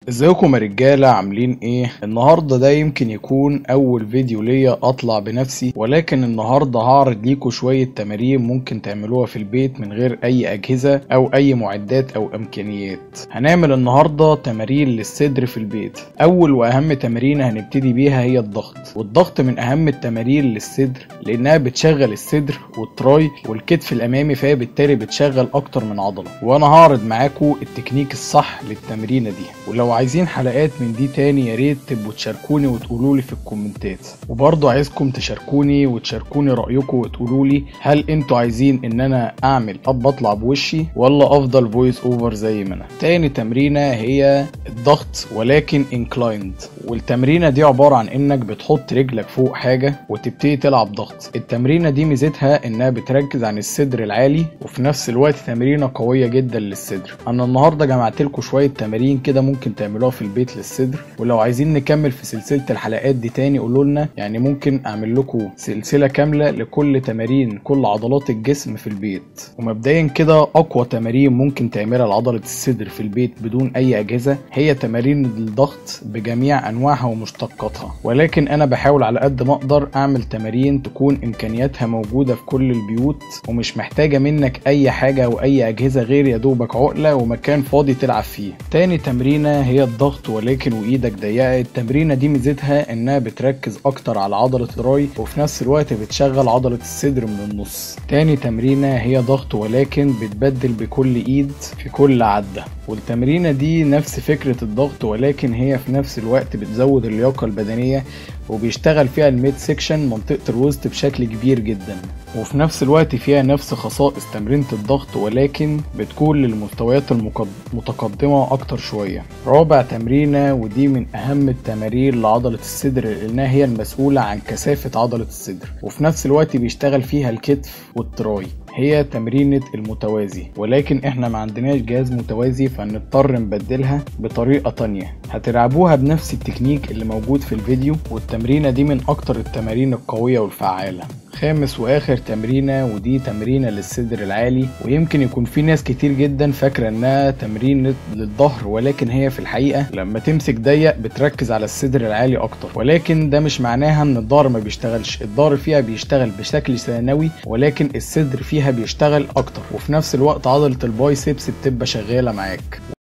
ازيكم يا رجاله عاملين ايه النهارده ده يمكن يكون اول فيديو ليا اطلع بنفسي ولكن النهارده هعرض ليكم شويه تمارين ممكن تعملوها في البيت من غير اي اجهزه او اي معدات او امكانيات هنعمل النهارده تمارين للصدر في البيت اول واهم تمارين هنبتدي بيها هي الضغط والضغط من اهم التمارين للصدر لانها بتشغل الصدر والتراي والكتف الامامي فهي بالتالي بتشغل اكتر من عضله وانا هعرض معاكم التكنيك الصح للتمرينه دي ولو عايزين حلقات من دي تاني يا ريت تبقوا تشاركوني وتقولوا لي في الكومنتات وبرضه عايزكم تشاركوني وتشاركوني رايكم وتقولوا لي هل انتوا عايزين ان انا اعمل اب اطلع بوشي ولا افضل فويس اوفر زي ما انا تاني تمرينه هي الضغط ولكن انكلايند والتمرينه دي عباره عن انك بتحط رجلك فوق حاجه وتبتدي تلعب ضغط التمرينه دي ميزتها انها بتركز عن الصدر العالي وفي نفس الوقت تمرينه قويه جدا للصدر انا النهارده جمعت لكم شويه تمارين كده ممكن تعملوها في البيت للصدر ولو عايزين نكمل في سلسله الحلقات دي تاني قولوا لنا يعني ممكن اعمل لكم سلسله كامله لكل تمارين كل عضلات الجسم في البيت ومبدئيا كده اقوى تمارين ممكن تعملها لعضله الصدر في البيت بدون اي اجهزه هي تمارين الضغط بجميع انواعها ومشتقاتها ولكن انا بحاول على قد ما اقدر اعمل تمارين تكون امكانياتها موجوده في كل البيوت ومش محتاجه منك اي حاجه او اي اجهزه غير يا دوبك عقله ومكان فاضي تلعب فيه تاني تمرينه هي الضغط ولكن وايدك ضيقه التمرينه دي ميزتها انها بتركز اكتر على عضله الراي وفي نفس الوقت بتشغل عضله الصدر من النص تاني تمرينه هي ضغط ولكن بتبدل بكل ايد في كل عده والتمرينه دي نفس فكره الضغط ولكن هي في نفس الوقت بتزود اللياقه البدنيه وبيشتغل فيها الميد سيكشن منطقه الوسط بشكل كبير جدا وفي نفس الوقت فيها نفس خصائص تمرينة الضغط ولكن بتكون للمستويات المتقدمة أكتر شوية رابع تمرينة ودي من أهم التمارين لعضلة الصدر لأنها هي المسؤولة عن كثافة عضلة الصدر وفي نفس الوقت بيشتغل فيها الكتف والتراي هي تمرينة المتوازي ولكن احنا ما عندناش جهاز متوازي فنضطر نبدلها بطريقة تانية هتلعبوها بنفس التكنيك اللي موجود في الفيديو والتمرينة دي من اكتر التمارين القوية والفعالة خامس واخر تمرينه ودي تمرينه للصدر العالي ويمكن يكون في ناس كتير جدا فاكره انها تمرين للظهر ولكن هي في الحقيقه لما تمسك ضيق بتركز على الصدر العالي اكتر ولكن ده مش معناها ان الظهر ما بيشتغلش الظهر فيها بيشتغل بشكل ثانوي ولكن الصدر فيها بيشتغل اكتر وفي نفس الوقت عضله البايسبس بتبقى شغاله معاك